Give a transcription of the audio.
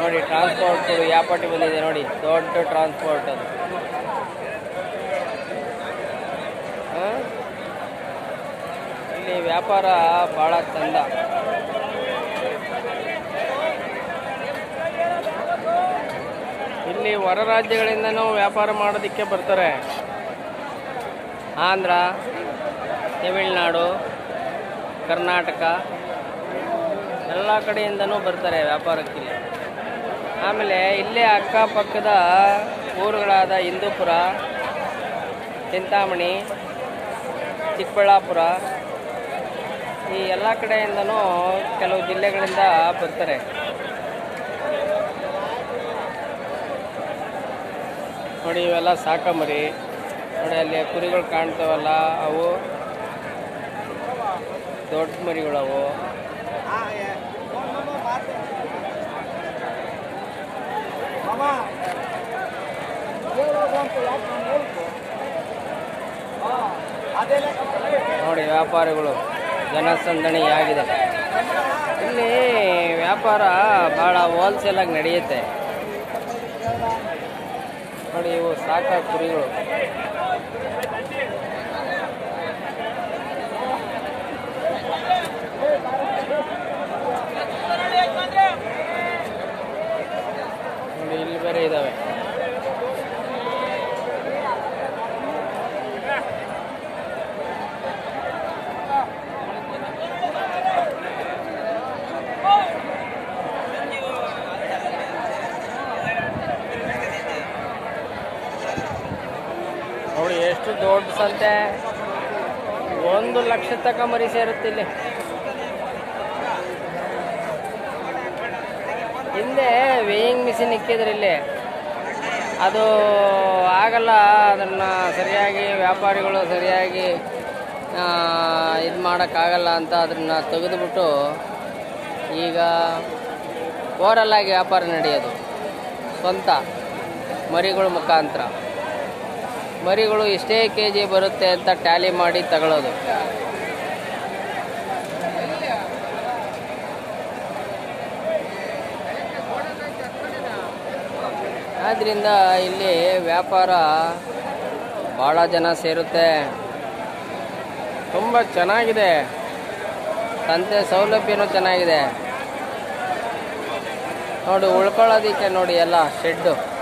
ನೋಡಿ ಟ್ರಾನ್ಸ್ಪೋರ್ಟ್ ಯಾಪಟ್ಟಿ ಬಂದಿದೆ ನೋಡಿ ದೊಡ್ಡ ಟ್ರಾನ್ಸ್ಪೋರ್ಟ್ ಅದು ಆ? ಇಲ್ಲಿ ವ್ಯಾಪಾರ ಭಾಳ ಚಂದ ಇಲ್ಲಿ ಹೊರ ರಾಜ್ಯಗಳಿಂದನೂ ವ್ಯಾಪಾರ ಮಾಡೋದಕ್ಕೆ ಬರ್ತಾರೆ ಆಂಧ್ರ ತಮಿಳ್ನಾಡು ಕರ್ನಾಟಕ ಎಲ್ಲ ಕಡೆಯಿಂದನೂ ಬರ್ತಾರೆ ವ್ಯಾಪಾರಕ್ಕೆ ಇಲ್ಲಿ ಆಮೇಲೆ ಇಲ್ಲೇ ಅಕ್ಕಪಕ್ಕದ ಊರುಗಳಾದ ಹಿಂದೂಪುರ ಚಿಂತಾಮಣಿ ಚಿಕ್ಕಬಳ್ಳಾಪುರ ಈ ಎಲ್ಲ ಕಡೆಯಿಂದನೂ ಕೆಲವು ಜಿಲ್ಲೆಗಳಿಂದ ಬರ್ತಾರೆ ನೋಡಿ ಇವೆಲ್ಲ ಸಾಕಂಬರಿ ನೋಡಿ ಅಲ್ಲಿ ಕುರಿಗಳು ಕಾಣ್ತಾವಲ್ಲ ಅವು ದೊಡ್ಡ ಮರಿಗಳವು ನೋಡಿ ವ್ಯಾಪಾರಿಗಳು ಜನಸಂದಣಿಯಾಗಿದೆ ಇಲ್ಲಿ ವ್ಯಾಪಾರ ಭಾಳ ಹೋಲ್ಸೇಲ್ ಆಗಿ ನಡೆಯುತ್ತೆ ನೋಡಿ ಇವು ಸಾಕ ಕುರಿಗಳು ನೋಡಿ ಇಲ್ಲಿ ಬೇರೆ ಇದಾವೆ ನೋಡಿ ಎಷ್ಟು ದೊಡ್ಡ ಸಂತೆ ಒಂದು ಲಕ್ಷ ತಕ ಮರಿ ಸೇರುತ್ತೆ ಇಲ್ಲಿ ಹಿಂದೆ ವೇಯಿಂಗ್ ಮಿಷಿನ್ ಇಕ್ಕಿದ್ರೆ ಇಲ್ಲಿ ಅದು ಆಗಲ್ಲ ಅದನ್ನು ಸರಿಯಾಗಿ ವ್ಯಾಪಾರಿಗಳು ಸರಿಯಾಗಿ ಇದು ಮಾಡೋಕ್ಕಾಗಲ್ಲ ಅಂತ ಅದನ್ನು ತೆಗೆದುಬಿಟ್ಟು ಈಗ ಓರಲ್ ಆಗಿ ವ್ಯಾಪಾರ ನಡೆಯೋದು ಸ್ವಂತ ಮರಿಗಳ ಮುಖಾಂತರ ಮರಿಗಳು ಇಷ್ಟೇ ಕೆ ಜಿ ಬರುತ್ತೆ ಅಂತ ಟ್ಯಾಲಿ ಮಾಡಿ ತಗೊಳ್ಳೋದು ಆದ್ದರಿಂದ ಇಲ್ಲಿ ವ್ಯಾಪಾರ ಭಾಳ ಜನ ಸೇರುತ್ತೆ ತುಂಬ ಚೆನ್ನಾಗಿದೆ ಸಂತೆ ಸೌಲಭ್ಯನೂ ಚೆನ್ನಾಗಿದೆ ನೋಡಿ ಉಳ್ಕೊಳ್ಳೋದಕ್ಕೆ ನೋಡಿ ಎಲ್ಲ ಶೆಡ್ಡು